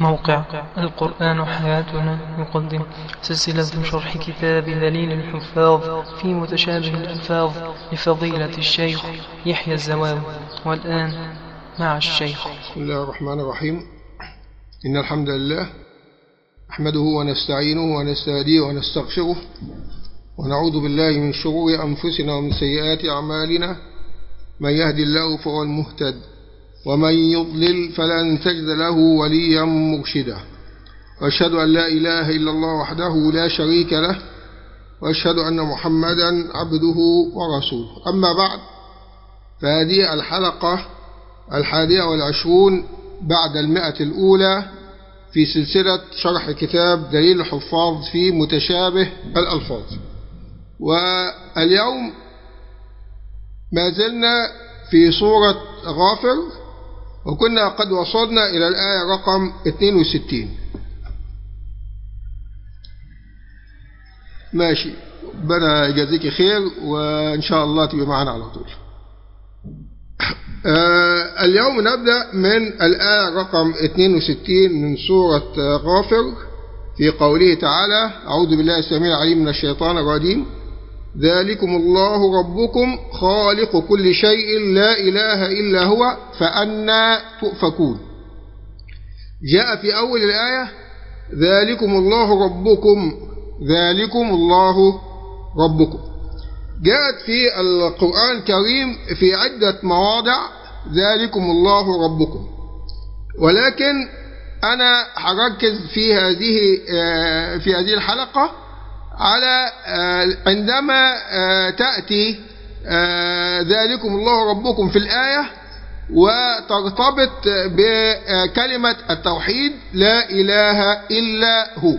موقع القرآن حياتنا يقدم سلسلة شرح كتاب دليل الحفاظ في متشابه الألفاظ لفضيلة الشيخ يحيى الزواوي والآن مع الشيخ بسم الله الرحمن الرحيم إن الحمد لله نحمده ونستعينه ونستهديه ونستغفره ونعوذ بالله من شرور أنفسنا ومن سيئات أعمالنا من يهدي الله فهو المهتد ومن يضلل فلن تجد له وليا مرشدا وأشهد أن لا إله إلا الله وحده لا شريك له وأشهد أن محمدا عبده ورسوله أما بعد فهذه الحلقة الحادية والعشرون بعد المئة الأولى في سلسلة شرح كتاب دليل الحفاظ في متشابه الألفاظ واليوم ما زلنا في سورة غافر وكنا قد وصلنا إلى الآية رقم 62 ماشي ربنا يجازيك خير وإن شاء الله تبقى معنا على طول آه اليوم نبدأ من الآية رقم 62 من سورة غافر في قوله تعالى أعوذ بالله السميع العليم من الشيطان الرجيم ذلكم الله ربكم خالق كل شيء لا إله إلا هو فأنا تؤفكون جاء في أول الآية ذلكم الله ربكم ذلكم الله ربكم جاءت في القرآن الكريم في عدة مواضع ذلكم الله ربكم ولكن أنا هركز في هذه في هذه الحلقة على عندما تأتي ذلكم الله ربكم في الآية وترتبط بكلمة التوحيد لا إله إلا هو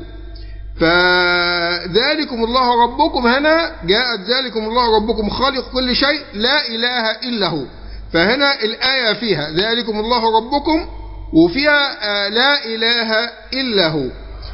فذلكم الله ربكم هنا جاءت ذلكم الله ربكم خالق كل شيء لا إله إلا هو فهنا الآية فيها ذلكم الله ربكم وفيها لا إله إلا هو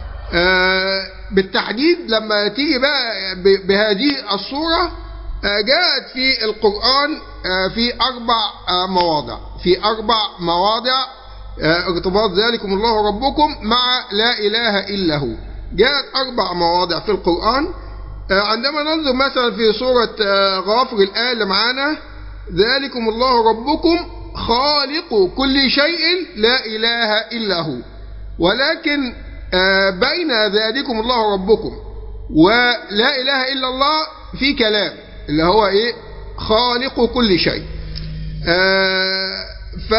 بالتحديد لما تيجي بقى بهذه الصورة جاءت في القرآن في أربع مواضع في أربع مواضع ارتباط ذلكم الله ربكم مع لا إله إلا هو جاءت أربع مواضع في القرآن عندما ننظر مثلا في سورة غافر الآية اللي معانا ذلكم الله ربكم خالق كل شيء لا إله إلا هو ولكن بين ذلكم الله ربكم ولا إله إلا الله في كلام اللي هو إيه خالق كل شيء ف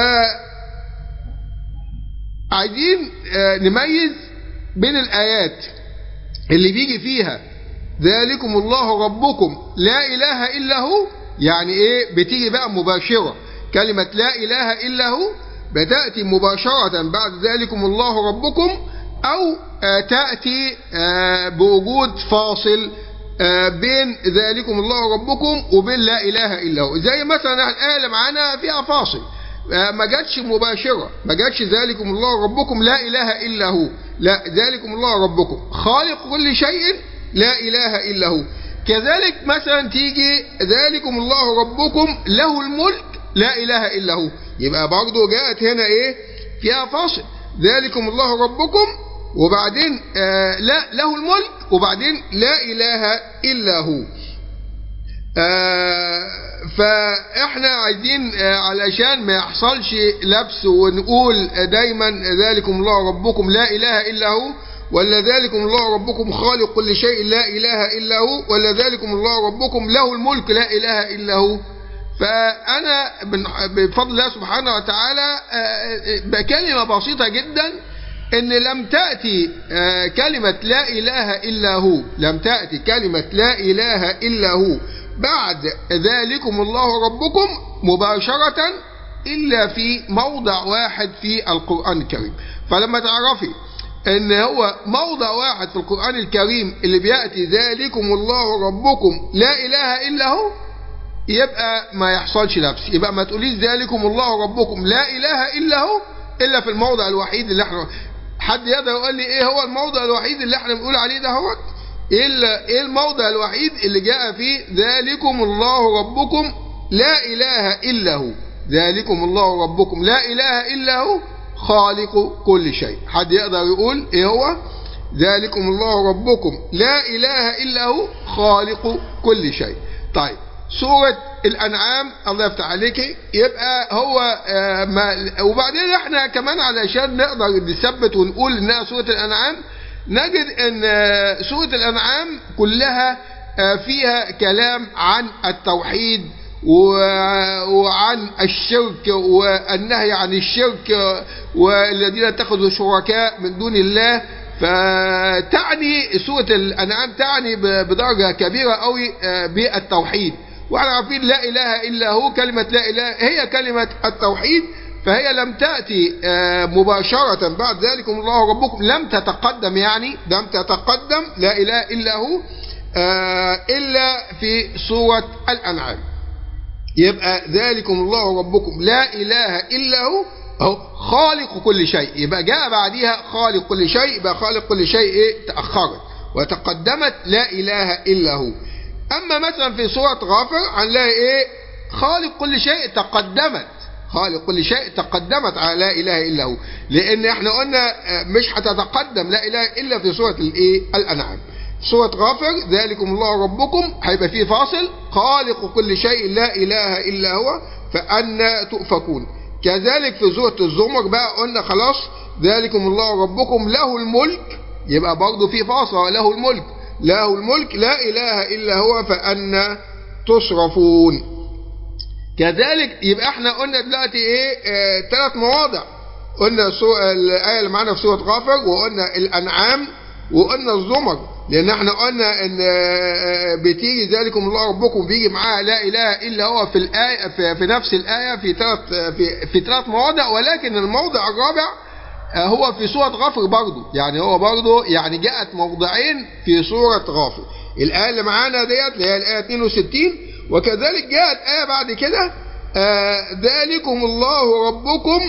عايزين نميز بين الآيات اللي بيجي فيها ذلكم الله ربكم لا إله إلا هو يعني إيه بتيجي بقى مباشرة كلمة لا إله إلا هو بتأتي مباشرة بعد ذلكم الله ربكم أو تأتي بوجود فاصل بين ذلكم الله ربكم وبين لا إله إلا هو زي مثلا الآية اللي معانا فيها فاصل ما جاتش مباشرة ما جاتش ذلكم الله ربكم لا إله إلا هو لا ذلكم الله ربكم خالق كل شيء لا إله إلا هو كذلك مثلا تيجي ذلكم الله ربكم له الملك لا إله إلا هو يبقى برضه جاءت هنا إيه فيها فاصل ذلكم الله ربكم وبعدين آه لا له الملك وبعدين لا إله إلا هو آه فإحنا عايزين آه علشان ما يحصلش لبس ونقول دايما ذلكم الله ربكم لا إله إلا هو ولا ذلكم الله ربكم خالق كل شيء لا إله إلا هو ولا ذلكم الله ربكم له الملك لا إله إلا هو فأنا بفضل الله سبحانه وتعالى بكلمة بسيطة جدا ان لم تأتي كلمة لا إله إلا هو لم تأتي كلمة لا إله إلا هو بعد ذلكم الله ربكم مباشرة إلا في موضع واحد في القرآن الكريم فلما تعرفي ان هو موضع واحد في القرآن الكريم اللي بيأتي ذلكم الله ربكم لا إله إلا هو يبقى ما يحصلش لبس يبقى ما تقوليش ذلكم الله ربكم لا إله إلا هو إلا في الموضع الوحيد اللي احنا حد يقدر يقول لي ايه هو الموضع الوحيد اللي احنا بنقول عليه ده هو ايه ايه الموضع الوحيد اللي جاء فيه ذلكم الله ربكم لا اله الا هو ذلكم الله ربكم لا اله الا هو خالق كل شيء حد يقدر يقول ايه هو ذلكم الله ربكم لا اله الا هو خالق كل شيء طيب سورة الأنعام الله يفتح عليك يبقى هو آه ما وبعدين احنا كمان علشان نقدر نثبت ونقول انها سورة الأنعام نجد ان آه سورة الأنعام كلها آه فيها كلام عن التوحيد وعن الشرك والنهي عن الشرك والذين اتخذوا شركاء من دون الله فتعني سورة الأنعام تعني بدرجة كبيرة قوي بالتوحيد واحنا عارفين لا إله إلا هو كلمة لا إله هي كلمة التوحيد فهي لم تأتي مباشرة بعد ذلكم الله ربكم لم تتقدم يعني لم تتقدم لا إله إلا هو إلا في سورة الأنعام يبقى ذلكم الله ربكم لا إله إلا هو أهو خالق كل شيء يبقى جاء بعديها خالق كل شيء يبقى خالق كل شيء إيه تأخرت وتقدمت لا إله إلا هو أما مثلا في سورة غافر هنلاقي إيه خالق كل شيء تقدمت خالق كل شيء تقدمت على لا إله إلا هو لأن احنا قلنا مش هتتقدم لا إله إلا في سورة الإيه الأنعام سورة غافر ذلكم الله ربكم هيبقى فيه فاصل خالق كل شيء لا إله إلا هو فأنا تؤفكون كذلك في سورة الزمر بقى قلنا خلاص ذلكم الله ربكم له الملك يبقى برضه في فاصل له الملك له الملك لا إله إلا هو فأنا تصرفون كذلك يبقى احنا قلنا دلوقتي ايه اه ثلاث مواضع قلنا الآية اللي معانا في سورة غافر وقلنا الأنعام وقلنا الزمر لان احنا قلنا ان بتيجي ذلكم الله ربكم بيجي معاها لا اله الا هو في الايه في, في نفس الايه في ثلاث في في ثلاث مواضع ولكن الموضع الرابع هو في سوره غافر برضه يعني هو برضه يعني جاءت موضعين في سوره غافر الايه اللي معانا ديت اللي هي الايه 62 وكذلك جاءت ايه بعد كده ذلكم الله ربكم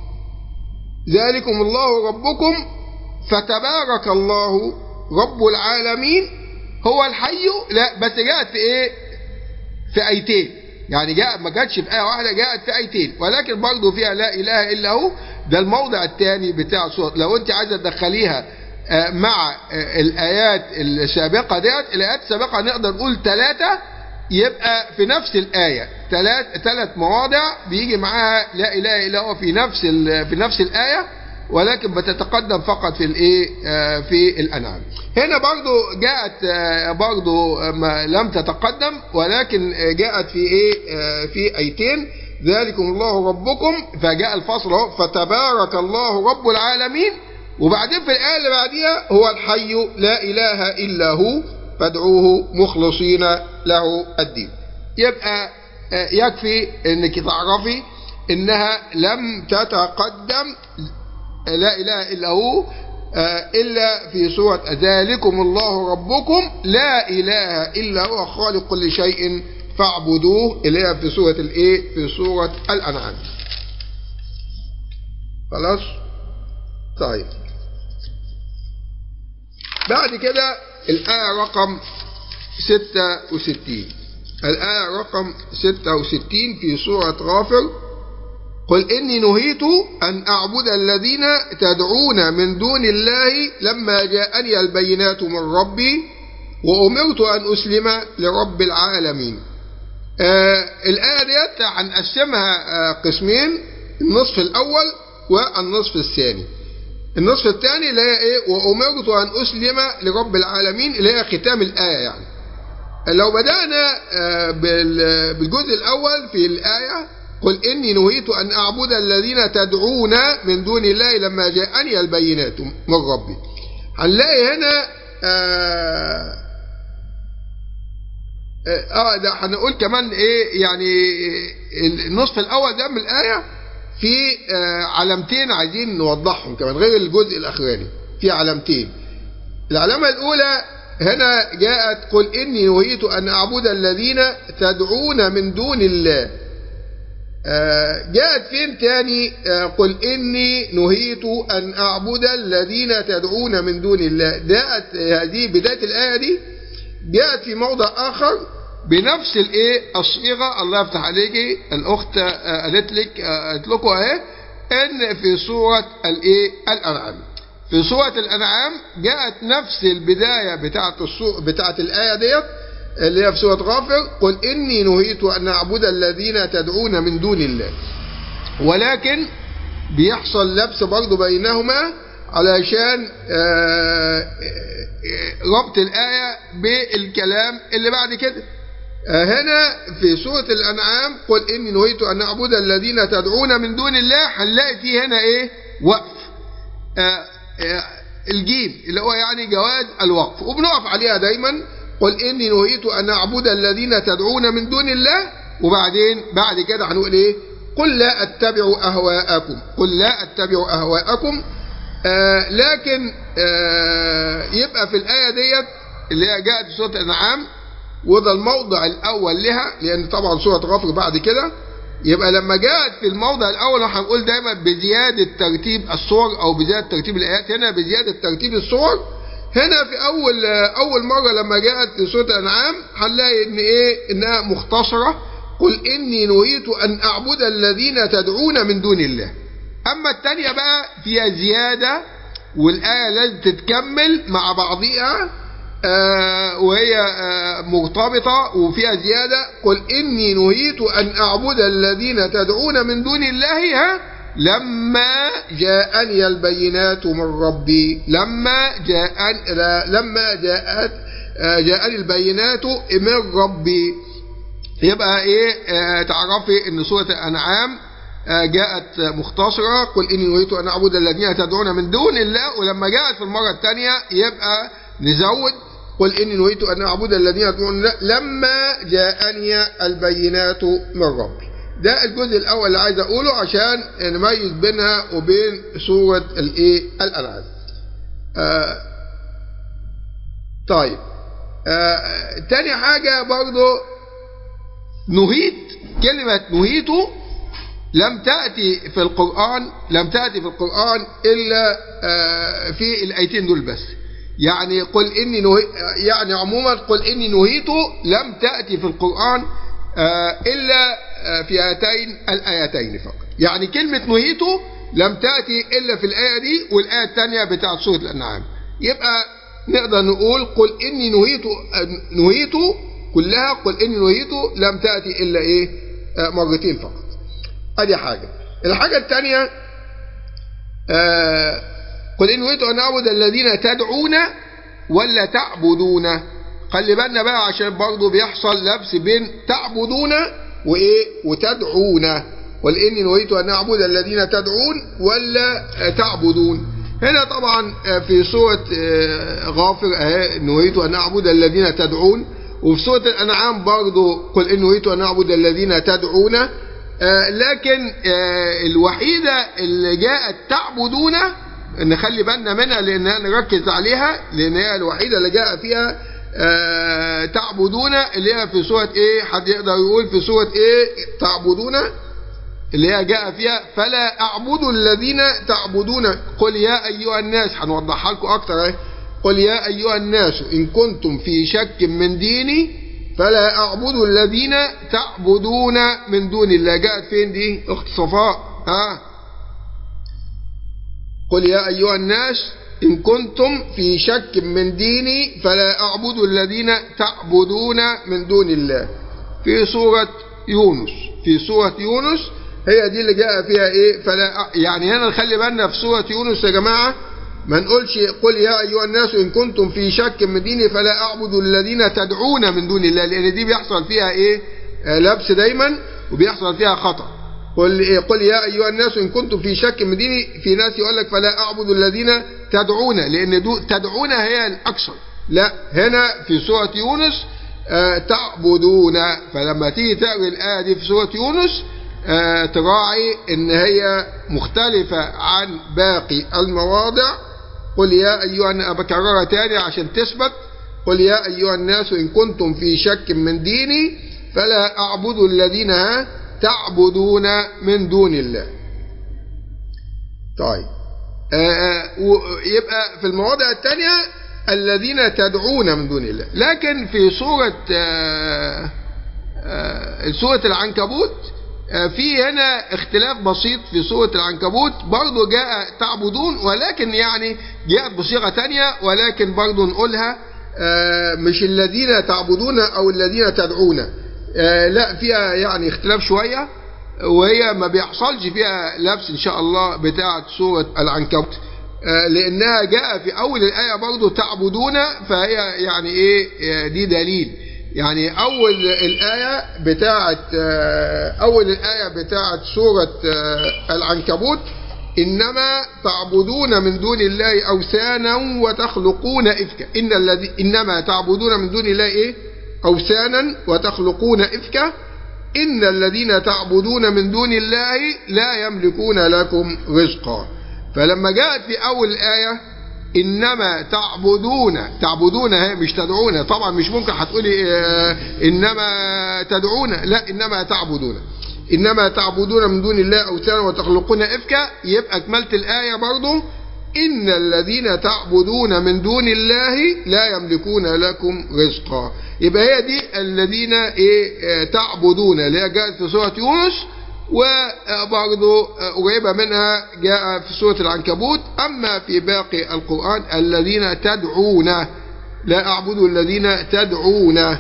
ذلكم الله ربكم فتبارك الله رب العالمين هو الحي لا بس جاءت في ايه في ايتين يعني جاء ما جاتش في ايه واحده جاءت في ايتين ولكن برضه فيها لا اله الا هو ده الموضع الثاني بتاع الصوت لو انت عايزه تدخليها مع الايات السابقه ديت الايات السابقه نقدر نقول ثلاثه يبقى في نفس الايه ثلاث ثلاث مواضع بيجي معاها لا اله الا هو في نفس في نفس الايه ولكن بتتقدم فقط في الايه في الانعام هنا برضو جاءت برضو ما لم تتقدم ولكن جاءت في ايه في ايتين ذلكم الله ربكم فجاء الفصل اهو فتبارك الله رب العالمين وبعدين في الايه اللي بعديها هو الحي لا اله الا هو فادعوه مخلصين له الدين يبقى يكفي انك تعرفي انها لم تتقدم لا إله إلا هو إلا في سورة ذلكم الله ربكم لا إله إلا هو خالق كل شيء فاعبدوه اللي هي في سورة الإيه في سورة الأنعام خلاص طيب بعد كده الآية رقم 66 الآية رقم 66 في سورة غافر قل إني نهيت أن أعبد الذين تدعون من دون الله لما جاءني البينات من ربي وأمرت أن أسلم لرب العالمين آه الآية ديت هنقسمها آه قسمين النصف الأول والنصف الثاني النصف الثاني اللي هي إيه وأمرت أن أسلم لرب العالمين اللي هي ختام الآية يعني لو بدأنا آه بالجزء الأول في الآية قل إني نهيت أن أعبد الذين تدعون من دون الله لما جاءني البينات من ربي هنلاقي هنا آه, آه ده هنقول كمان إيه يعني النصف الأول ده من الآية في آه علامتين عايزين نوضحهم كمان غير الجزء الأخراني في علامتين العلامة الأولى هنا جاءت قل إني نهيت أن أعبد الذين تدعون من دون الله جاءت فين تاني قل إني نهيت أن أعبد الذين تدعون من دون الله جاءت هذه بداية الآية دي جاءت في موضع آخر بنفس الايه الصيغة الله يفتح عليكي الأخت قالت لك قالت لكم أهي ان في سورة الايه الانعام في سورة الانعام جاءت نفس البداية بتاعت السو... بتاعت الايه ديت اللي هي في سورة غافر قل اني نهيت ان اعبد الذين تدعون من دون الله ولكن بيحصل لبس برضه بينهما علشان آه، آه، ربط الآية بالكلام اللي بعد كده آه، هنا في سورة الأنعام قل إني نهيت أن أعبد الذين تدعون من دون الله هنلاقي فيه هنا إيه وقف آه، آه، الجيم اللي هو يعني جواز الوقف وبنقف عليها دايما قل إني نهيت أن أعبد الذين تدعون من دون الله وبعدين بعد كده هنقول إيه قل لا أتبع أهواءكم قل لا أتبع أهواءكم آه لكن آه يبقى في الآية ديت اللي هي جاءت في سورة الأنعام وده الموضع الأول لها لأن طبعا سورة غفر بعد كده يبقى لما جاءت في الموضع الأول هنقول دايما بزيادة ترتيب الصور أو بزيادة ترتيب الآيات هنا بزيادة ترتيب الصور هنا في أول أول مرة لما جاءت في سورة الأنعام هنلاقي إن إيه إنها مختصرة قل إني نهيت أن أعبد الذين تدعون من دون الله أما التانية بقى فيها زيادة والآية لازم تتكمل مع بعضها آه وهي آه مرتبطة وفيها زيادة قل إني نهيت أن أعبد الذين تدعون من دون الله ها لما جاءني البينات من ربي لما جاءن لما جاءت آه جاءني البينات من ربي يبقى ايه آه تعرفي ان سورة الانعام آه جاءت مختصرة قل اني نهيت ان اعبد الذين تدعون من دون الله ولما جاءت في المرة الثانية يبقى نزود قل اني نهيت ان اعبد الذين تدعون الله لما جاءني البينات من ربي ده الجزء الاول اللي عايز اقوله عشان نميز بينها وبين سورة الايه الانعام آه طيب آه تاني حاجة برضو نهيت كلمة نهيت لم تأتي في القرآن لم تأتي في القرآن إلا في الآيتين دول بس يعني قل إني نهي يعني عموما قل إني نهيت لم تأتي في القرآن إلا في هاتين الآيتين فقط يعني كلمة نهيت لم تأتي إلا في الآية دي والآية الثانية بتاعت سورة الأنعام يبقى نقدر نقول قل إني نهيت نهيت كلها قل إني نهيت لم تأتي إلا إيه مرتين فقط ادي حاجة الحاجة الثانية آه قل إن نهيت أن أعبد الذين تدعون ولا تعبدون خلي بالنا بقى عشان برضه بيحصل لبس بين تعبدون وإيه وتدعون قل إني نهيت أن أعبد الذين تدعون ولا تعبدون هنا طبعا في سورة غافر نهيت أن أعبد الذين تدعون وفي سورة الأنعام برضه قل إن نهيت أن أعبد الذين تدعون آه لكن آه الوحيدة اللي جاءت تعبدون نخلي بالنا منها لأن نركز عليها لأن هي الوحيدة اللي جاء فيها آه تعبدون اللي هي في سورة إيه حد يقدر يقول في سورة إيه تعبدون اللي هي جاء فيها فلا أعبد الذين تعبدون قل يا أيها الناس هنوضحها لكم أكتر اهي قل يا أيها الناس إن كنتم في شك من ديني فلا أعبد الذين تعبدون من دون الله جاءت فين دي أخت صفاء ها قل يا أيها الناس إن كنتم في شك من ديني فلا أعبد الذين تعبدون من دون الله في سورة يونس في سورة يونس هي دي اللي جاء فيها ايه فلا يعني هنا نخلي بالنا في سورة يونس يا جماعة ما نقولش قل يا أيها الناس إن كنتم في شك من ديني فلا أعبد الذين تدعون من دون الله لأن دي بيحصل فيها إيه آه لبس دايما وبيحصل فيها خطأ قل, إيه قل يا أيها الناس إن كنتم في شك من ديني في ناس يقول لك فلا أعبد الذين تدعون لأن دو تدعون هي الأكثر لا هنا في سورة يونس آه تعبدون فلما تيجي تقري الآية دي في سورة يونس آه تراعي ان هي مختلفة عن باقي المواضع قل يا أيها بكررها تاني عشان تثبت قل يا أيها الناس إن كنتم في شك من ديني فلا أعبد الذين تعبدون من دون الله طيب آه يبقى في المواضع الثانية الذين تدعون من دون الله لكن في سورة آه سورة العنكبوت آه، في هنا اختلاف بسيط في سورة العنكبوت برضو جاء تعبدون ولكن يعني جاءت بصيغة تانية ولكن برضو نقولها آه، مش الذين تعبدون او الذين تدعون آه، لا فيها يعني اختلاف شوية وهي ما بيحصلش فيها لبس ان شاء الله بتاعة سورة العنكبوت آه، لانها جاء في اول الايه برضو تعبدون فهي يعني ايه آه، دي دليل يعني اول الايه بتاعه آه، اول الايه بتاعه سوره آه، العنكبوت انما تعبدون من دون الله اوثانا وتخلقون افكا ان الذي انما تعبدون من دون الله ايه اوثانا وتخلقون افكا ان الذين تعبدون من دون الله لا يملكون لكم رزقا فلما جاءت في أول الآية إنما تعبدون تعبدون هي مش تدعون طبعا مش ممكن هتقولي آه، إنما تدعون لا إنما تعبدون إنما تعبدون من دون الله أوثانا وتخلقون إفكا يبقى أكملت الآية برضو إن الذين تعبدون من دون الله لا يملكون لكم رزقا يبقى هي دي الذين إيه آه، تعبدون اللي هي جاءت في سورة يونس وبرضه قريبة منها جاء في سورة العنكبوت أما في باقي القرآن الذين تدعون لا أعبد الذين تدعون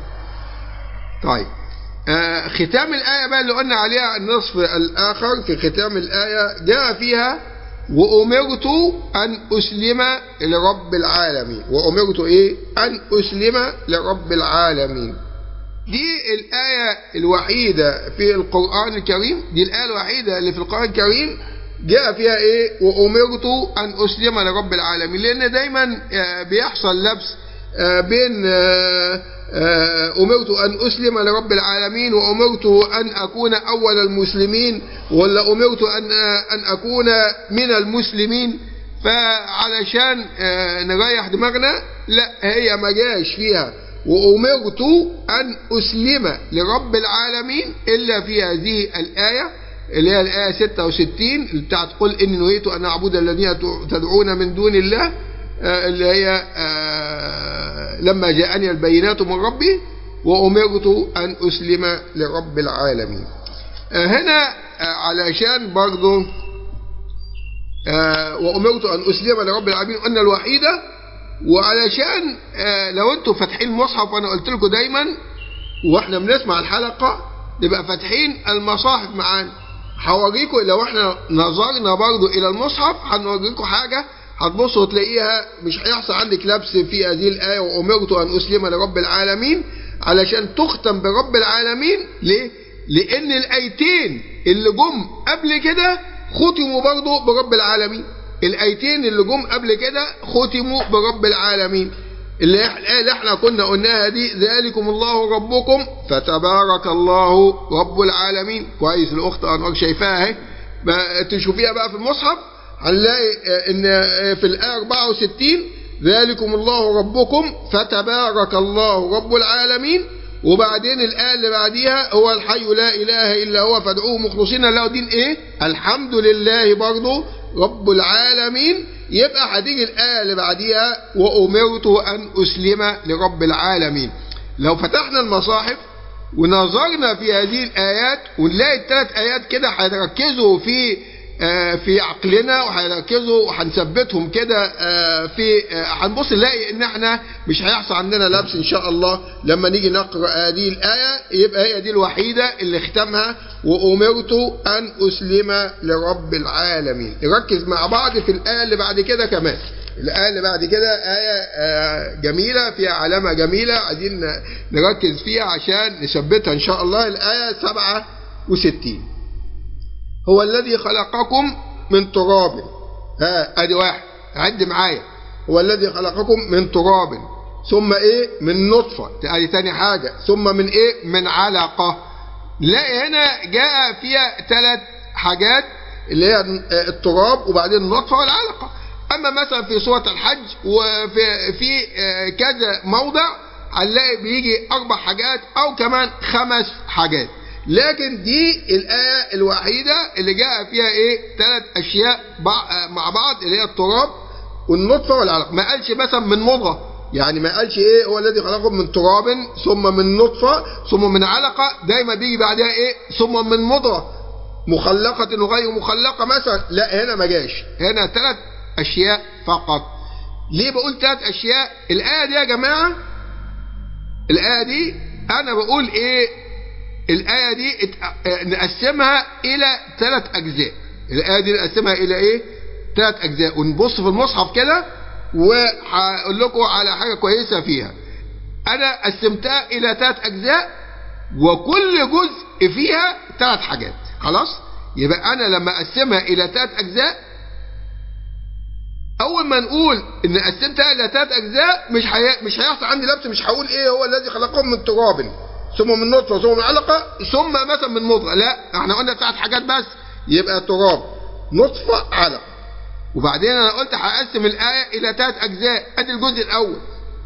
طيب آه، ختام الآية بقى اللي قلنا عليها النصف الآخر في ختام الآية جاء فيها وأمرت أن أسلم لرب العالمين وأمرت إيه أن أسلم لرب العالمين دي الآية الوحيدة في القرآن الكريم دي الآية الوحيدة اللي في القرآن الكريم جاء فيها ايه وأمرت أن أسلم لرب العالمين لأن دايما آه، بيحصل لبس آه، بين آه، آه، أمرت أن أسلم لرب العالمين وأمرت أن أكون أول المسلمين ولا أمرت أن أن أكون من المسلمين فعلشان آه، نريح دماغنا لا هي ما جاش فيها وأمرت أن أسلم لرب العالمين إلا في هذه الآية اللي هي الآية 66 اللي بتاعت قل إني نهيت أن أعبد الذين تدعون من دون الله آه، اللي هي آه، لما جاءني البينات من ربي وأمرت أن أسلم لرب العالمين آه، هنا آه، علشان برضو آه، وأمرت أن أسلم لرب العالمين أن الوحيدة وعلشان آه، لو انتوا فاتحين المصحف وانا قلت لكم دايما واحنا بنسمع الحلقة نبقى فاتحين المصاحف معانا هوريكم لو احنا نظرنا برضو الى المصحف هنوريكم حاجة هتبصوا تلاقيها مش هيحصل عندك لبس في هذه الآية وأمرت أن أسلم لرب العالمين علشان تختم برب العالمين ليه؟ لأن الآيتين اللي جم قبل كده ختموا برضو برب العالمين الآيتين اللي جم قبل كده ختموا برب العالمين اللي إح- الآية اللي احنا كنا قلناها دي ذلكم الله ربكم فتبارك الله رب العالمين كويس الأخت أنوار شايفاها اهي بقى تشوفيها بقى في المصحف هنلاقي آه، ان آه، في الآية 64 ذلكم الله ربكم فتبارك الله رب العالمين وبعدين الآية اللي بعديها هو الحي لا إله إلا هو فادعوه مخلصين له دين إيه الحمد لله برضه رب العالمين يبقى هتيجي الآية اللي بعديها وأمرت أن أسلم لرب العالمين لو فتحنا المصاحف ونظرنا في هذه الآيات ونلاقي الثلاث آيات كده هيركزوا في آه، في عقلنا وهيركزوا وهنثبتهم كده آه، في آه، هنبص نلاقي ان احنا مش هيحصل عندنا لبس ان شاء الله لما نيجي نقرا هذه الايه يبقى هي دي الوحيده اللي ختمها وامرت ان اسلم لرب العالمين نركز مع بعض في الايه اللي بعد كده كمان الآية اللي بعد كده آية آه، جميلة فيها علامة جميلة عايزين نركز فيها عشان نثبتها إن شاء الله الآية 67 هو الذي خلقكم من تراب ها ادي واحد عد معايا هو الذي خلقكم من تراب ثم ايه من نطفة ادي تاني حاجة ثم من ايه من علقة لا هنا جاء فيها ثلاث حاجات اللي هي التراب وبعدين النطفة والعلقة اما مثلا في سورة الحج وفي في آه، كذا موضع هنلاقي بيجي اربع حاجات او كمان خمس حاجات لكن دي الآية الوحيدة اللي جاء فيها ايه ثلاث اشياء بع- مع بعض اللي هي التراب والنطفة والعلق ما قالش مثلا من مضغة يعني ما قالش ايه هو الذي خلقكم من تراب ثم من نطفة ثم من علقة دايما بيجي بعدها ايه ثم من مضغة مخلقة وغير مخلقة مثلا لا هنا ما جاش هنا ثلاث اشياء فقط ليه بقول ثلاث اشياء الايه دي يا جماعه الايه دي انا بقول ايه الايه دي ات- نقسمها الى ثلاث اجزاء الايه دي نقسمها الى ايه ثلاث اجزاء ونبص في المصحف كده وهقول لكم على حاجه كويسه فيها انا قسمتها الى ثلاث اجزاء وكل جزء فيها ثلاث حاجات خلاص يبقى انا لما اقسمها الى ثلاث اجزاء اول ما نقول ان قسمتها الى ثلاث اجزاء مش حي... مش هيحصل عندي لبس مش هقول ايه هو الذي خلقهم من تراب ثم من نطفه ثم من علقه ثم مثلا من مضغه لا احنا قلنا ثلاث حاجات بس يبقى تراب نطفه علقه وبعدين انا قلت هقسم الايه الى ثلاث اجزاء ادي الجزء الاول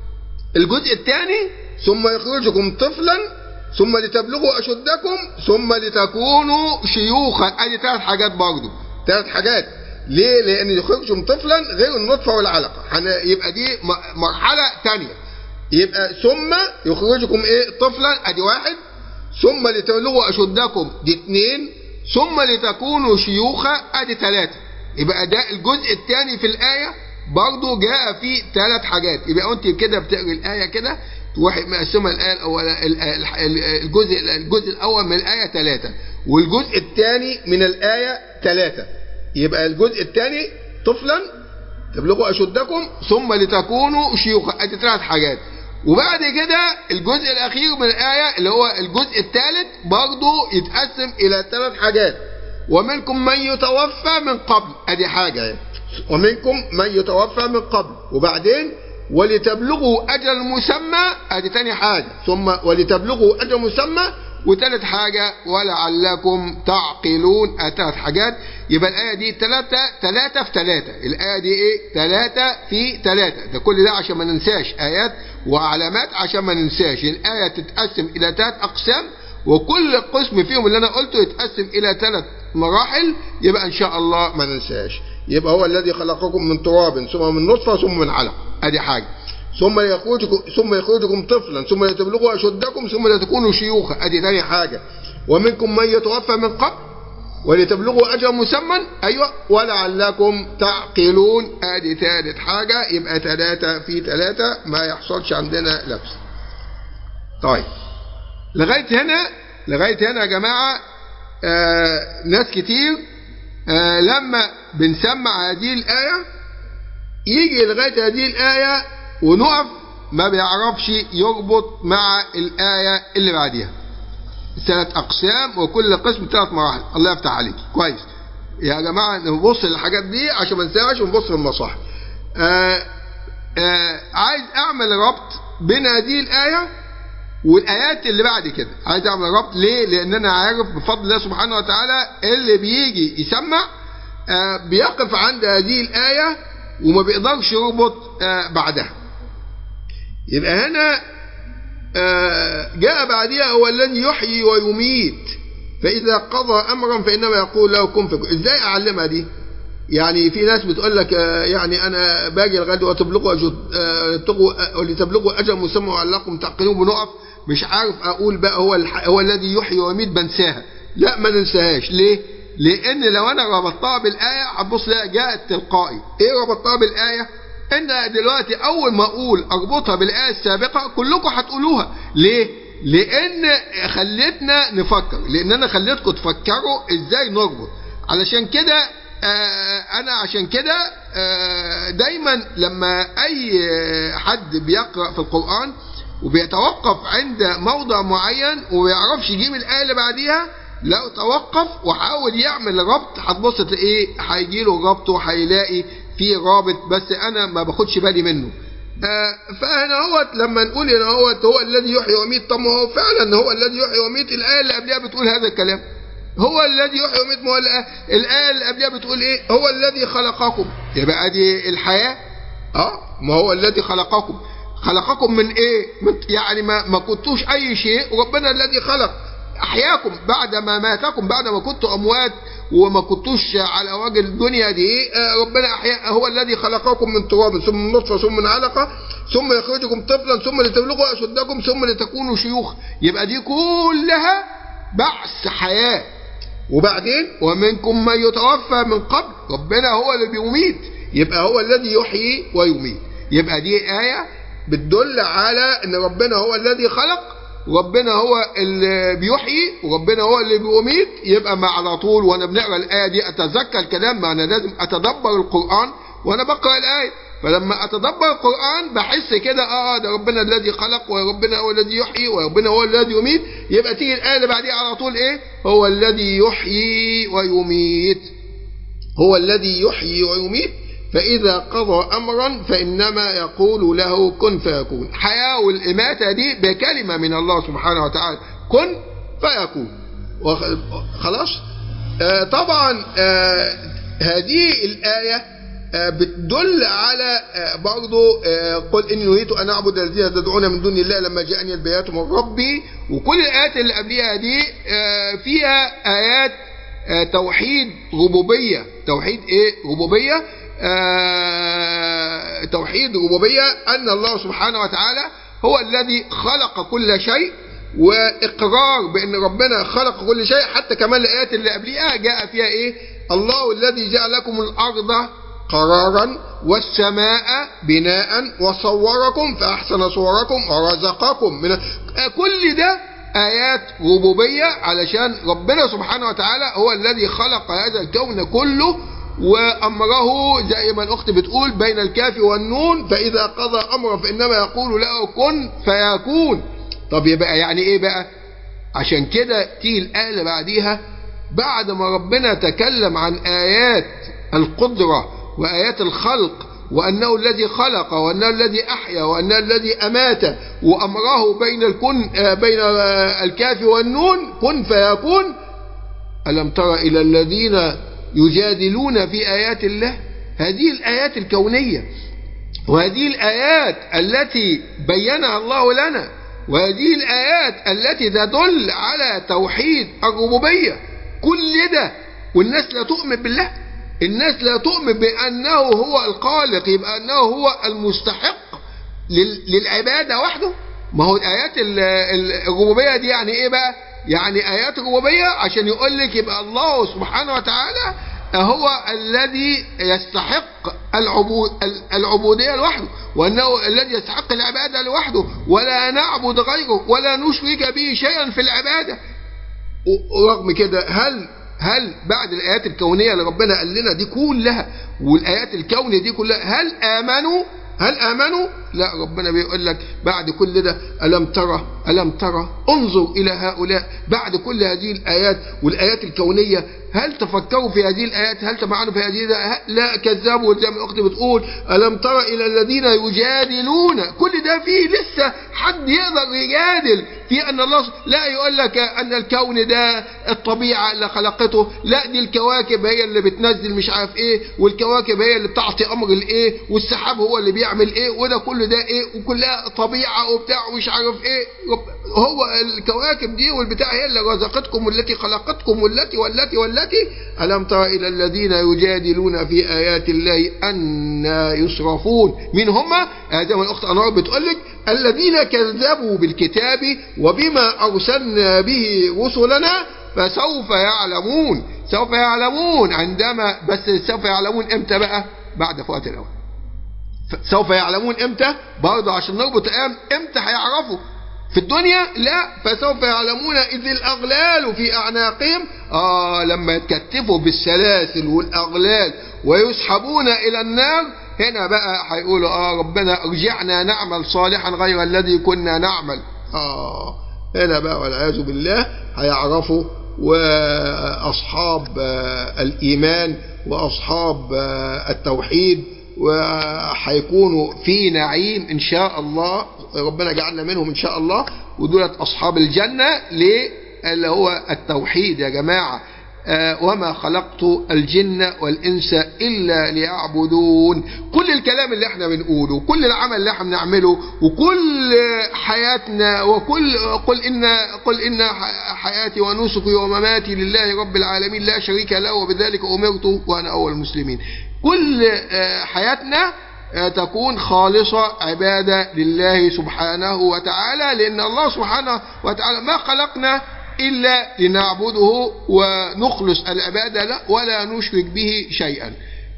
الجزء الثاني ثم يخرجكم طفلا ثم لتبلغوا اشدكم ثم لتكونوا شيوخا ادي ثلاث حاجات برضه ثلاث حاجات ليه لان يخرجكم طفلا غير النطفه والعلقه هن- يبقى دي م- مرحله ثانيه يبقى ثم يخرجكم ايه طفلا ادي واحد ثم لتبلغوا اشدكم دي اثنين ثم لتكونوا شيوخا ادي ثلاثه يبقى ده الجزء الثاني في الايه برضه جاء فيه ثلاث حاجات يبقى انت كده بتقري الايه كده تروحي مقسمه الايه الاول ال- ال- الجزء الجزء الاول من الايه ثلاثه والجزء الثاني من الايه ثلاثه يبقى الجزء الثاني طفلا تبلغوا اشدكم ثم لتكونوا شيوخا ادي ثلاث حاجات وبعد كده الجزء الاخير من الايه اللي هو الجزء الثالث برضه يتقسم الى ثلاث حاجات ومنكم من يتوفى من قبل ادي حاجه يعني. ومنكم من يتوفى من قبل وبعدين ولتبلغوا اجل مسمى ادي تاني حاجه ثم ولتبلغوا اجل مسمى وثالث حاجة ولعلكم تعقلون ثلاث حاجات يبقى الآية دي ثلاثة ثلاثة في ثلاثة الآية دي إيه ثلاثة في ثلاثة ده كل ده عشان ما ننساش آيات وعلامات عشان ما ننساش الآية تتقسم إلى ثلاث أقسام وكل قسم فيهم اللي أنا قلته يتقسم إلى ثلاث مراحل يبقى إن شاء الله ما ننساش يبقى هو الذي خلقكم من تراب ثم من نطفة ثم من علق أدي حاجة ثم يخرجكم ثم يخرجكم طفلا ثم لتبلغوا اشدكم ثم لتكونوا شيوخا ادي ثاني حاجه ومنكم من يتوفى من قبل ولتبلغوا اجل مسمى ايوه ولعلكم تعقلون ادي ثالث حاجه يبقى ثلاثه في ثلاثه ما يحصلش عندنا لبس طيب لغايه هنا لغايه هنا يا جماعه آه ناس كتير آه لما بنسمع هذه الايه يجي لغايه هذه الايه ونقف ما بيعرفش يربط مع الآية اللي بعديها ثلاث أقسام وكل قسم ثلاث مراحل الله يفتح عليك كويس يا جماعة نبص للحاجات دي عشان ما ننساش ونبص للمصاحف آه آه عايز أعمل ربط بين هذه الآية والآيات اللي بعد كده عايز أعمل ربط ليه لأن أنا عارف بفضل الله سبحانه وتعالى اللي بيجي يسمع آه بيقف عند هذه الآية وما بيقدرش يربط آه بعدها يبقى هنا آه جاء بعدها هو الذي يحيي ويميت فإذا قضى أمرا فإنما يقول له كن فيكون إزاي أعلمها دي يعني في ناس بتقول لك آه يعني أنا باجي الغد وتبلغوا أجد آه ولتبلغوا أجل مسمى وعلقكم تعقلون بنقف مش عارف أقول بقى هو هو الذي يحيي ويميت بنساها لا ما ننساهاش ليه؟ لأن لو أنا ربطتها بالآية هتبص لها جاءت تلقائي إيه ربطتها بالآية؟ ان دلوقتي اول ما اقول اربطها بالايه السابقه كلكم هتقولوها ليه لان خلتنا نفكر لان انا خليتكم تفكروا ازاي نربط علشان كده آه انا عشان كده آه دايما لما اي حد بيقرا في القران وبيتوقف عند موضع معين وما يجيب الايه اللي بعديها لو توقف وحاول يعمل ربط هتبص تلاقيه هيجي له ربط وهيلاقي في رابط بس انا ما باخدش بالي منه آه فهنا هو لما نقول هنا هو هو الذي يحيي ويميت طب ما هو فعلا هو الذي يحيي ويميت الايه اللي قبلها بتقول هذا الكلام هو الذي يحيي ويميت ما هو الايه اللي قبلها بتقول ايه هو الذي خلقكم يبقى ادي الحياه اه ما هو الذي خلقكم خلقكم من ايه من يعني ما, ما كنتوش اي شيء وربنا الذي خلق احياكم بعد ما ماتكم بعد ما كنتم اموات وما كنتوش على وجه الدنيا دي آه، ربنا أحيا هو الذي خلقكم من تراب ثم من نطفة ثم من علقة ثم يخرجكم طفلا ثم لتبلغوا أشدكم ثم لتكونوا شيوخ يبقى دي كلها بعث حياة وبعدين ومنكم من يتوفى من قبل ربنا هو اللي بيميت يبقى هو الذي يحيي ويميت يبقى دي آية بتدل على ان ربنا هو الذي خلق وربنا هو اللي بيحيي وربنا هو اللي بيميت يبقى ما على طول وانا بنقرا الايه دي اتذكر الكلام ما انا لازم اتدبر القران وانا بقرا الايه فلما اتدبر القران بحس كده اه ده ربنا الذي خلق وربنا هو الذي يحيي وربنا هو الذي يميت يبقى تيجي الايه اللي بعديها على طول ايه هو الذي يحيي ويميت هو الذي يحيي ويميت فإذا قضى أمرا فإنما يقول له كن فيكون حياة والإماتة دي بكلمة من الله سبحانه وتعالى كن فيكون وخ- خلاص آه طبعا آه هذه الآية آه بتدل على آه برضو آه قل إني نهيت أن أعبد الذين تدعون من دون الله لما جاءني البيات من ربي وكل الآيات اللي قبلها دي آه فيها آيات آه توحيد ربوبية توحيد إيه ربوبية آه توحيد ربوبية أن الله سبحانه وتعالى هو الذي خلق كل شيء وإقرار بأن ربنا خلق كل شيء حتى كمان الآيات اللي قبلها جاء فيها إيه الله الذي جعل لكم الأرض قرارا والسماء بناء وصوركم فأحسن صوركم ورزقكم من آه كل ده آيات ربوبية علشان ربنا سبحانه وتعالى هو الذي خلق هذا الكون كله وأمره زي ما الأخت بتقول بين الكاف والنون فإذا قضى أمرا فإنما يقول له كن فيكون طب يبقى يعني إيه بقى عشان كده تيجي الآية اللي بعديها بعد ما ربنا تكلم عن آيات القدرة وآيات الخلق وأنه الذي خلق وأنه الذي أحيا وأنه الذي أمات وأمره بين الكن بين الكاف والنون كن فيكون ألم تر إلى الذين يجادلون في آيات الله هذه الآيات الكونية وهذه الآيات التي بينها الله لنا وهذه الآيات التي تدل على توحيد الربوبية كل ده والناس لا تؤمن بالله الناس لا تؤمن بأنه هو الخالق يبقى أنه هو المستحق للعبادة وحده ما هو آيات الربوبية دي يعني إيه بقى يعني آيات الربوبية عشان يقول لك يبقى الله سبحانه وتعالى هو الذي يستحق العبود العبودية لوحده وأنه الذي يستحق العبادة لوحده ولا نعبد غيره ولا نشرك به شيئا في العبادة ورغم كده هل هل بعد الآيات الكونية اللي ربنا قال لنا دي كلها والآيات الكونية دي كلها هل آمنوا هل آمنوا؟ لا ربنا بيقول لك بعد كل ده ألم ترى ألم ترى انظر إلى هؤلاء بعد كل هذه الآيات والآيات الكونية هل تفكروا في هذه الآيات هل تمعنوا في هذه الآيات لا كذبوا زي ما الأخت بتقول ألم ترى إلى الذين يجادلون كل ده فيه لسه حد يقدر يجادل في أن الله لا يقول لك أن الكون ده الطبيعة اللي خلقته لا دي الكواكب هي اللي بتنزل مش عارف إيه والكواكب هي اللي بتعطي أمر الإيه والسحاب هو اللي بيعمل إيه وده كل ده إيه وكلها طبيعة وبتاع ومش عارف إيه هو الكواكب دي والبتاع هي اللي رزقتكم والتي خلقتكم والتي والتي والتي ألم تر إلى الذين يجادلون في آيات الله أن يصرفون من هم زي ما الأخت أنوار بتقول لك الذين كذبوا بالكتاب وبما أرسلنا به رسلنا فسوف يعلمون سوف يعلمون عندما بس سوف يعلمون امتى بقى بعد فوات الأول سوف يعلمون امتى برضه عشان نربط ايام امتى هيعرفوا في الدنيا لا فسوف يعلمون إذ الأغلال في أعناقهم آه لما يتكتفوا بالسلاسل والأغلال ويسحبون إلى النار هنا بقى هيقولوا آه ربنا ارجعنا نعمل صالحا غير الذي كنا نعمل آه هنا بقى والعياذ بالله هيعرفوا وأصحاب آه الإيمان وأصحاب آه التوحيد وهيكونوا في نعيم إن شاء الله ربنا جعلنا منهم إن شاء الله ودولت أصحاب الجنة ليه اللي هو التوحيد يا جماعة آه، وما خلقت الجن والإنس إلا ليعبدون كل الكلام اللي احنا بنقوله كل العمل اللي احنا بنعمله وكل حياتنا وكل قل إن قل إن حياتي ونسكي ومماتي لله رب العالمين لا شريك له وبذلك أمرت وأنا أول المسلمين كل آه، حياتنا آه، تكون خالصة عبادة لله سبحانه وتعالى لأن الله سبحانه وتعالى ما خلقنا إلا لنعبده ونخلص العبادة له ولا نشرك به شيئا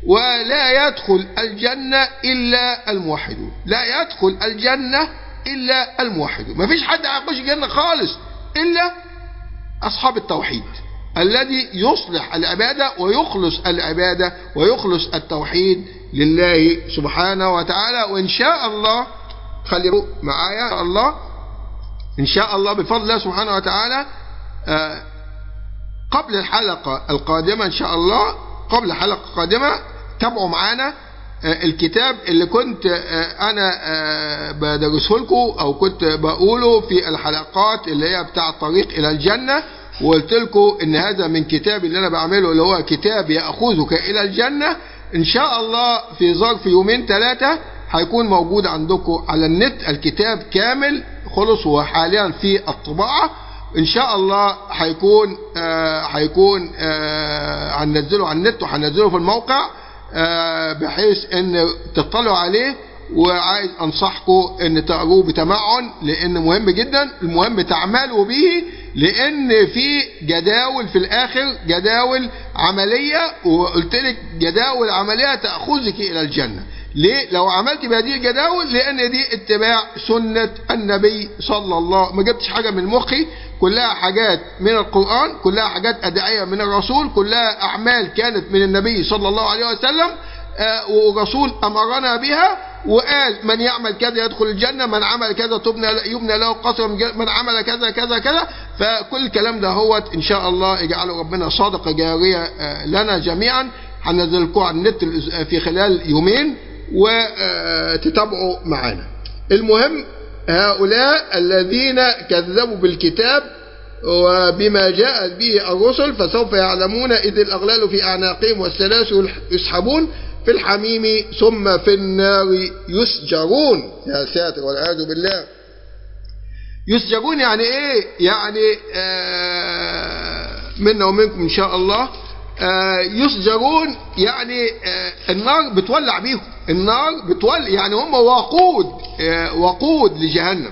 ولا يدخل الجنة إلا الموحدون لا يدخل الجنة إلا الموحدون ما فيش حد هيخش الجنة خالص إلا أصحاب التوحيد الذي يصلح العبادة ويخلص العبادة ويخلص التوحيد لله سبحانه وتعالى وإن شاء الله خلي معايا الله إن شاء الله بفضل الله سبحانه وتعالى آه، قبل الحلقة القادمة إن شاء الله قبل الحلقة القادمة تابعوا معانا آه، الكتاب اللي كنت آه، أنا بدرسه لكم أو كنت بقوله في الحلقات اللي هي بتاع الطريق إلى الجنة وقلت لكم إن هذا من كتاب اللي أنا بعمله اللي هو كتاب يأخذك إلى الجنة إن شاء الله في ظرف يومين ثلاثة هيكون موجود عندكم على النت الكتاب كامل خلص هو حاليا في الطباعة ان شاء الله هيكون آه هيكون آه هننزله على النت وهننزله في الموقع آه بحيث ان تطلعوا عليه وعايز انصحكم ان تقروه بتمعن لان مهم جدا المهم تعملوا به لان في جداول في الاخر جداول عمليه وقلت لك جداول عمليه تاخذك الى الجنه ليه لو عملت بهذه الجداول لان دي اتباع سنة النبي صلى الله ما جبتش حاجة من مخي كلها حاجات من القرآن كلها حاجات أدعية من الرسول كلها أعمال كانت من النبي صلى الله عليه وسلم آه ورسول أمرنا بها وقال من يعمل كذا يدخل الجنة من عمل كذا تبنى يبنى له قصر من عمل كذا كذا كذا فكل الكلام ده هو إن شاء الله يجعله ربنا صادقة جارية آه لنا جميعا هنزل على النت في خلال يومين وتتابعوا معنا المهم هؤلاء الذين كذبوا بالكتاب وبما جاءت به الرسل فسوف يعلمون إذ الأغلال في أعناقهم والسلاسل يسحبون في الحميم ثم في النار يسجرون يا ساتر والعياذ بالله يسجرون يعني ايه يعني آه منا ومنكم ان شاء الله آه يسجرون يعني آه النار بتولع بيهم النار بتولع يعني هم وقود آه وقود لجهنم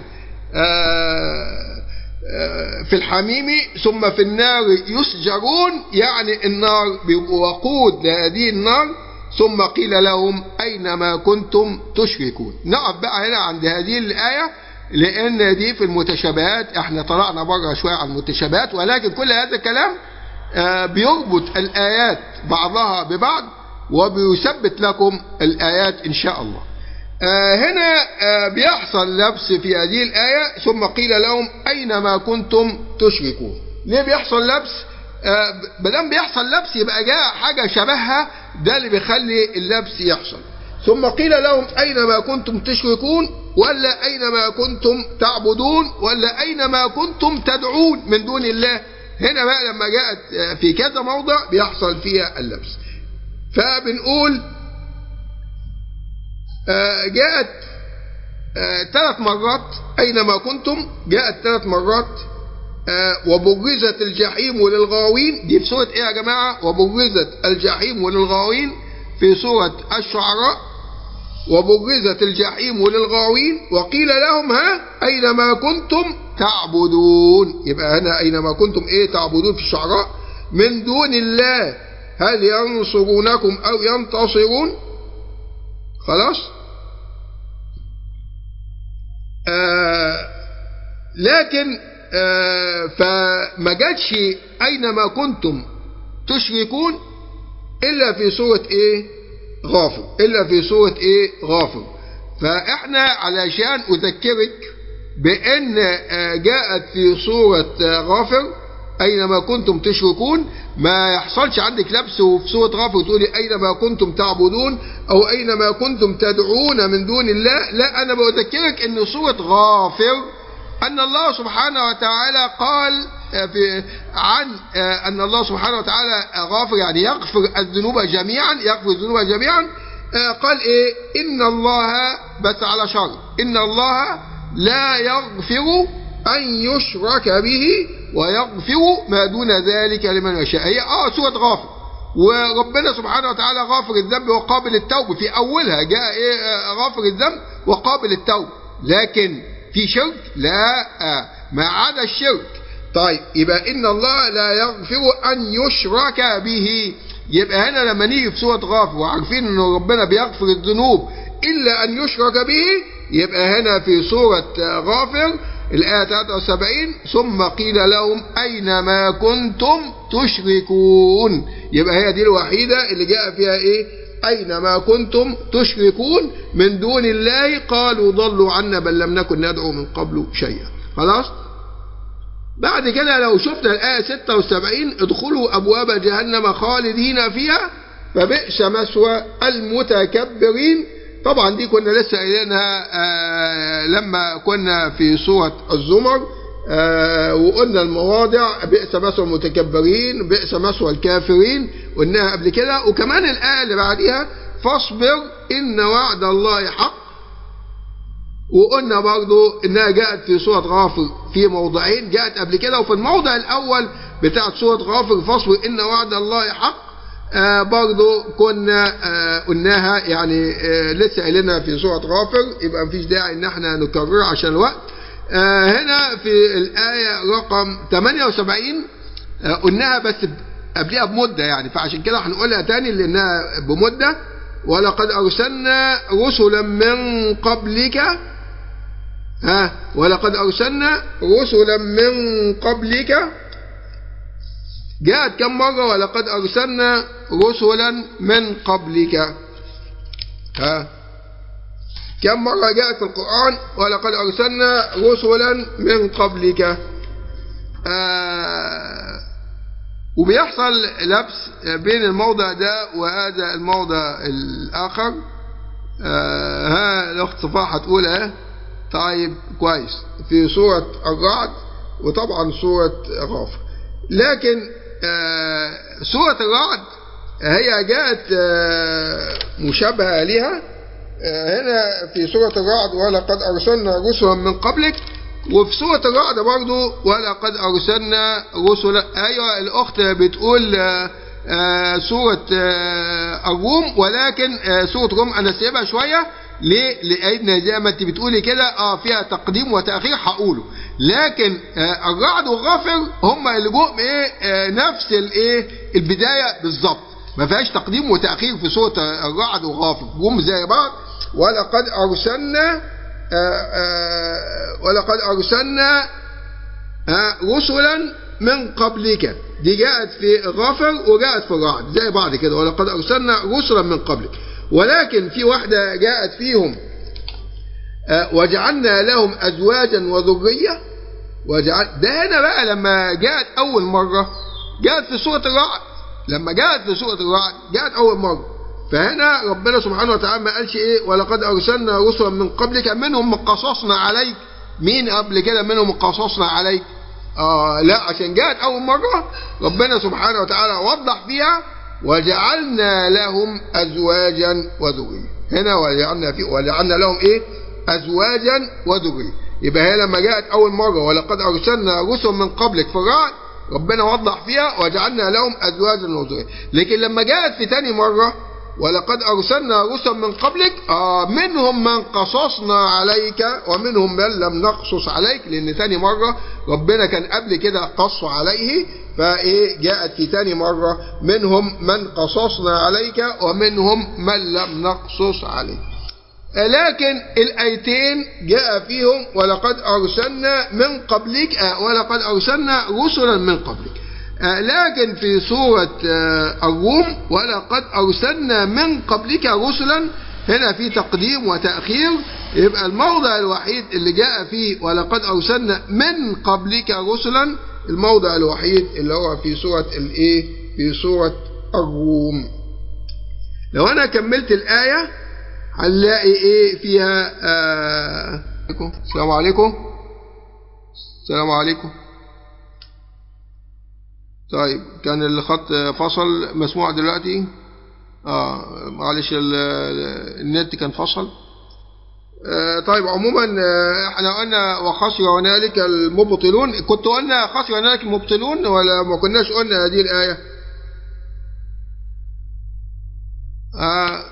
في الحميم ثم في النار يسجرون يعني النار بيبقوا وقود لهذه النار ثم قيل لهم أين ما كنتم تشركون نقف بقى هنا عند هذه الآية لأن دي في المتشابهات احنا طلعنا بره شوية عن المتشابهات ولكن كل هذا الكلام بيربط الآيات بعضها ببعض وبيثبت لكم الآيات إن شاء الله هنا بيحصل لبس في هذه الآية ثم قيل لهم أين ما كنتم تشركون ليه بيحصل لبس بدل بيحصل لبس يبقى جاء حاجة شبهها ده اللي بيخلي اللبس يحصل ثم قيل لهم أين ما كنتم تشركون ولا أين ما كنتم تعبدون ولا أين ما كنتم تدعون من دون الله هنا بقى لما جاءت في كذا موضع بيحصل فيها اللبس فبنقول جاءت ثلاث مرات أينما كنتم جاءت ثلاث مرات وبرزت الجحيم للغاوين دي في سورة ايه يا جماعة وبرزت الجحيم للغاوين في سورة الشعراء وبرزت الجحيم للغاوين وقيل لهم ها أينما كنتم تعبدون يبقى هنا أينما كنتم ايه تعبدون في الشعراء من دون الله هل ينصرونكم أو ينتصرون خلاص آه لكن آه فما جاتش أينما كنتم تشركون إلا في سورة إيه غافر إلا في سورة إيه غافر فإحنا علشان أذكرك بأن آه جاءت في سورة غافر أينما كنتم تشركون ما يحصلش عندك لبس وفي سورة غافر تقولي أينما كنتم تعبدون أو أينما كنتم تدعون من دون الله لا أنا بذكرك أن سورة غافر أن الله سبحانه وتعالى قال في عن أن الله سبحانه وتعالى غافر يعني يغفر الذنوب جميعا يغفر الذنوب جميعا قال إيه إن الله بس على شرط إن الله لا يغفر أن يشرك به ويغفر ما دون ذلك لمن يشاء هي آه سورة غافر وربنا سبحانه وتعالى غافر الذنب وقابل التوب في أولها جاء إيه غافر الذنب وقابل التوب لكن في شرك لا آه ما عدا الشرك طيب يبقى إن الله لا يغفر أن يشرك به يبقى هنا لما نيجي في سورة غافر وعارفين أن ربنا بيغفر الذنوب إلا أن يشرك به يبقى هنا في سورة غافر الآية 73 ثم قيل لهم أين ما كنتم تشركون يبقى هي دي الوحيدة اللي جاء فيها إيه أين ما كنتم تشركون من دون الله قالوا ضلوا عنا بل لم نكن ندعو من قبل شيئا خلاص بعد كده لو شفنا الآية 76 ادخلوا أبواب جهنم خالدين فيها فبئس مثوى المتكبرين طبعا دي كنا لسه قايلينها آه لما كنا في سورة الزمر آه وقلنا المواضع بئس مثوى المتكبرين بئس مثوى الكافرين قلناها قبل كده وكمان الآية اللي بعديها فاصبر إن وعد الله حق وقلنا برضو انها جاءت في سورة غافر في موضعين جاءت قبل كده وفي الموضع الاول بتاعت سورة غافر فاصبر ان وعد الله حق آه برضو كنا آه قلناها يعني آه لسه قايلينها في سورة غافر يبقى مفيش داعي ان احنا نكررها عشان الوقت آه هنا في الآية رقم 78 آه قلناها بس قبلها بمدة يعني فعشان كده هنقولها تاني لانها بمدة ولقد أرسلنا رسلا من قبلك ها ولقد أرسلنا رسلا من قبلك جاءت كم مرة ولقد أرسلنا رسلا من قبلك ها كم مرة جاءت في القرآن ولقد أرسلنا رسلا من قبلك آه وبيحصل لبس بين الموضع ده وهذا الموضع الآخر آه ها الأخت صفاح هتقول اهي طيب كويس في سورة الرعد وطبعا سورة غافر لكن آه سورة الرعد هي جاءت آه مشابهة لها آه هنا في سورة الرعد ولقد أرسلنا رسلا من قبلك وفي سورة الرعد برضو ولقد أرسلنا رسلا أيوة الأخت بتقول آآ آآ سورة آآ الروم ولكن سورة الروم أنا سيبها شوية ليه؟ لأن زي ما أنت بتقولي كده اه فيها تقديم وتأخير هقوله لكن الرعد والغافر هم اللي جم ايه نفس الايه البداية بالظبط ما فيهاش تقديم وتأخير في سورة الرعد والغافر جم زي بعض ولقد أرسلنا آآ آآ ولقد أرسلنا رسلا من قبلك دي جاءت في غفر وجاءت في رعد زي بعض كده ولقد أرسلنا رسلا من قبلك ولكن في واحدة جاءت فيهم وجعلنا لهم أزواجا وذرية وجعل ده هنا بقى لما جاءت أول مرة جاءت في سورة الرعد لما جاءت في سورة الرعد جاءت أول مرة فهنا ربنا سبحانه وتعالى ما قالش ايه ولقد ارسلنا رسلا من قبلك منهم من قصصنا عليك مين قبل كده منهم من قصصنا عليك آه لا عشان جاءت اول مره ربنا سبحانه وتعالى وضح فيها وجعلنا لهم ازواجا وذريه هنا وجعلنا في وجعلنا لهم ايه ازواجا وذريه يبقى هي لما جاءت اول مره ولقد ارسلنا رسلا من قبلك في الرعد ربنا وضح فيها وجعلنا لهم ازواجا وذريه لكن لما جاءت في تاني مره ولقد أرسلنا رسلا من قبلك آه منهم من قصصنا عليك ومنهم من لم نقصص عليك لأن تاني مرة ربنا كان قبل كده قص عليه فإيه جاءت في تاني مرة منهم من قصصنا عليك ومنهم من لم نقصص عليك لكن الآيتين جاء فيهم ولقد أرسلنا من قبلك آه ولقد أرسلنا رسلا من قبلك لكن في سورة الروم ولقد أرسلنا من قبلك رسلا هنا في تقديم وتأخير يبقى الموضع الوحيد اللي جاء فيه ولقد أرسلنا من قبلك رسلا الموضع الوحيد اللي هو في سورة الايه في سورة الروم لو أنا كملت الآية هنلاقي إيه فيها آه السلام عليكم السلام عليكم طيب كان الخط فصل مسموع دلوقتي اه معلش ال- ال- النت كان فصل آه طيب عموما آه، احنا قلنا وخسر هنالك المبطلون كنت قلنا خسر هنالك المبطلون ولا ما كناش قلنا هذه الآية آه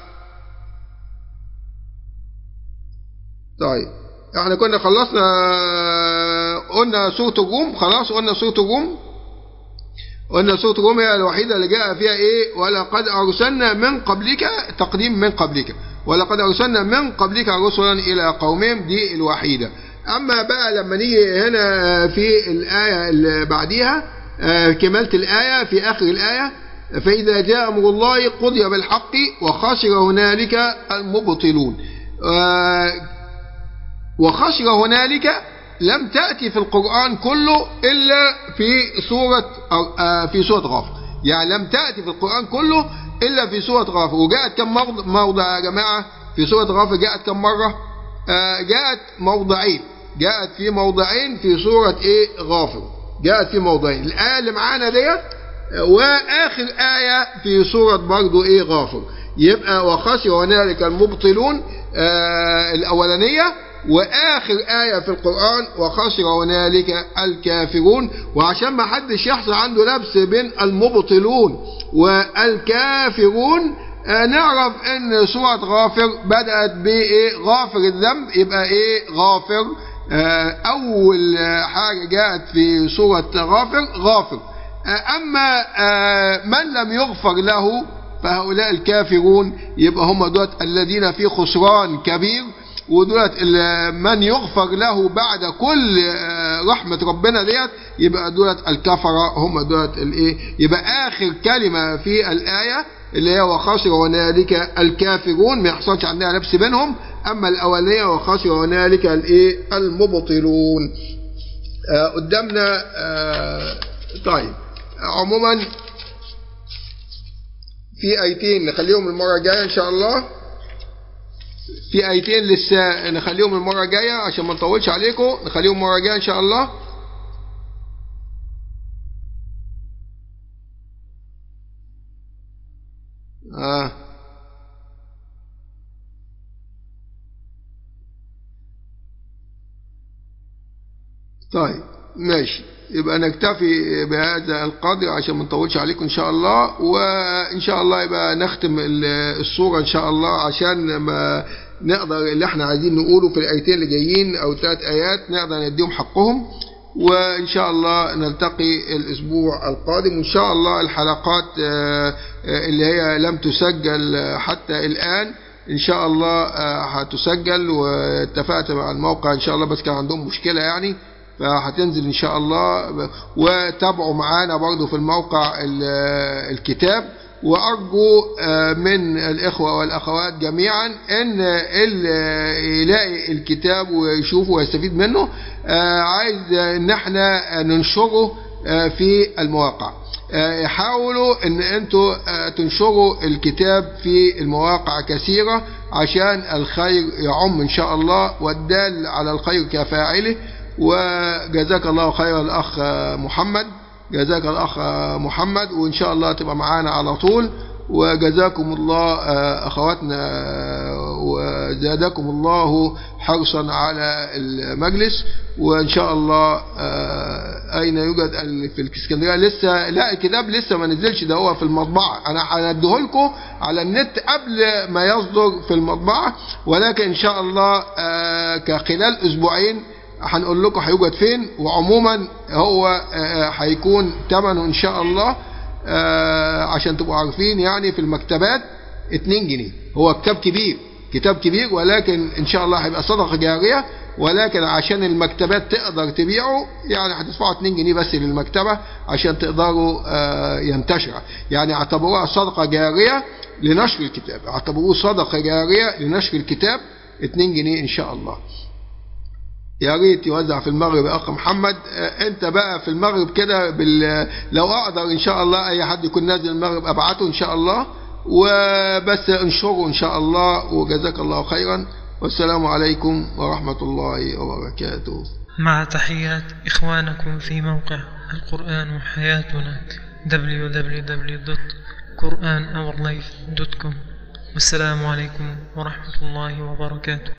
طيب احنا كنا خلصنا قلنا سورة الروم خلاص قلنا سورة الروم قلنا سورة الروم هي الوحيدة اللي جاء فيها ايه ولقد ارسلنا من قبلك تقديم من قبلك ولقد ارسلنا من قبلك رسلا الى قومهم دي الوحيدة اما بقى لما نيجي هنا في الآية اللي بعديها آه، كمالة الآية في اخر الآية فإذا جاء أمر الله قضي بالحق وخسر هنالك المبطلون آه، وخسر هنالك لم تأتي في القرآن كله إلا في سورة آه، في سورة غافر يعني لم تأتي في القرآن كله إلا في سورة غافر وجاءت كم موضع, موضع يا جماعة في سورة غافر جاءت كم مرة آه، جاءت موضعين جاءت في موضعين في سورة إيه غافر جاءت في موضعين الآية اللي معانا ديت آه، وآخر آية في سورة برضو إيه غافر يبقى وخسر هنالك المبطلون آه، الأولانية واخر آية في القرآن وخسر هنالك الكافرون وعشان ما حدش يحصل عنده لبس بين المبطلون والكافرون آه، نعرف ان سورة غافر بدأت بايه غافر الذنب يبقى ايه غافر آه، اول آه، حاجة جاءت في سورة غافر غافر آه، اما آه، من لم يغفر له فهؤلاء الكافرون يبقى هم دوت الذين في خسران كبير ودولت ال- من يغفر له بعد كل آه، رحمة ربنا ديت يبقى دولت الكفرة هم دولت الايه يبقى آخر كلمة في الآية اللي هي وخسر هنالك الكافرون ما يحصلش عندنا لبس بينهم أما الأولية وخسر هنالك الايه المبطلون آه، قدامنا آه، طيب عموما في ايتين نخليهم المرة الجاية ان شاء الله في ايتين لسه نخليهم المرة الجاية عشان ما نطولش عليكم نخليهم المرة الجاية ان شاء الله آه. طيب ماشي يبقى نكتفي بهذا القدر عشان ما نطولش عليكم ان شاء الله وان شاء الله يبقى نختم ال- الصورة ان شاء الله عشان ما نقدر اللي احنا عايزين نقوله في الايتين اللي جايين او ثلاث ايات نقدر نديهم حقهم وان شاء الله نلتقي الاسبوع القادم وان شاء الله الحلقات آه، آه، اللي هي لم تسجل آه، حتى الان ان شاء الله آه، هتسجل واتفقت مع الموقع ان شاء الله بس كان عندهم مشكلة يعني فهتنزل ان شاء الله وتابعوا معانا برضو في الموقع ال- الكتاب وارجو آه، من الاخوة والاخوات جميعا ان اللي يلاقي الكتاب ويشوفه ويستفيد منه آه، عايز ان احنا ننشره آه، في المواقع آه، حاولوا ان انتوا آه، تنشروا الكتاب في المواقع كثيرة عشان الخير يعم ان شاء الله والدال على الخير كفاعله وجزاك الله خير الأخ محمد جزاك الأخ محمد وإن شاء الله تبقى معانا على طول وجزاكم الله أخواتنا وزادكم الله حرصا على المجلس وإن شاء الله أين يوجد في الإسكندرية لسه لا الكتاب لسه ما نزلش ده هو في المطبعة أنا هنديه لكم على النت قبل ما يصدر في المطبعة ولكن إن شاء الله كخلال أسبوعين هنقول لكم هيوجد فين وعموما هو هيكون ثمنه ان شاء الله عشان تبقوا عارفين يعني في المكتبات 2 جنيه هو كتاب كبير كتاب كبير ولكن ان شاء الله هيبقى صدقه جاريه ولكن عشان المكتبات تقدر تبيعه يعني هتدفعوا 2 جنيه بس للمكتبه عشان تقدروا ينتشر يعني اعتبروها صدقه جاريه لنشر الكتاب اعتبروه صدقه جاريه لنشر الكتاب 2 جنيه ان شاء الله يا ريت يوزع في المغرب يا اخ محمد انت بقى في المغرب كده بال... لو اقدر ان شاء الله اي حد يكون نازل المغرب ابعته ان شاء الله وبس انشره ان شاء الله وجزاك الله خيرا والسلام عليكم ورحمة الله وبركاته مع تحيات إخوانكم في موقع القرآن حياتنا www.quranourlife.com والسلام عليكم ورحمة الله وبركاته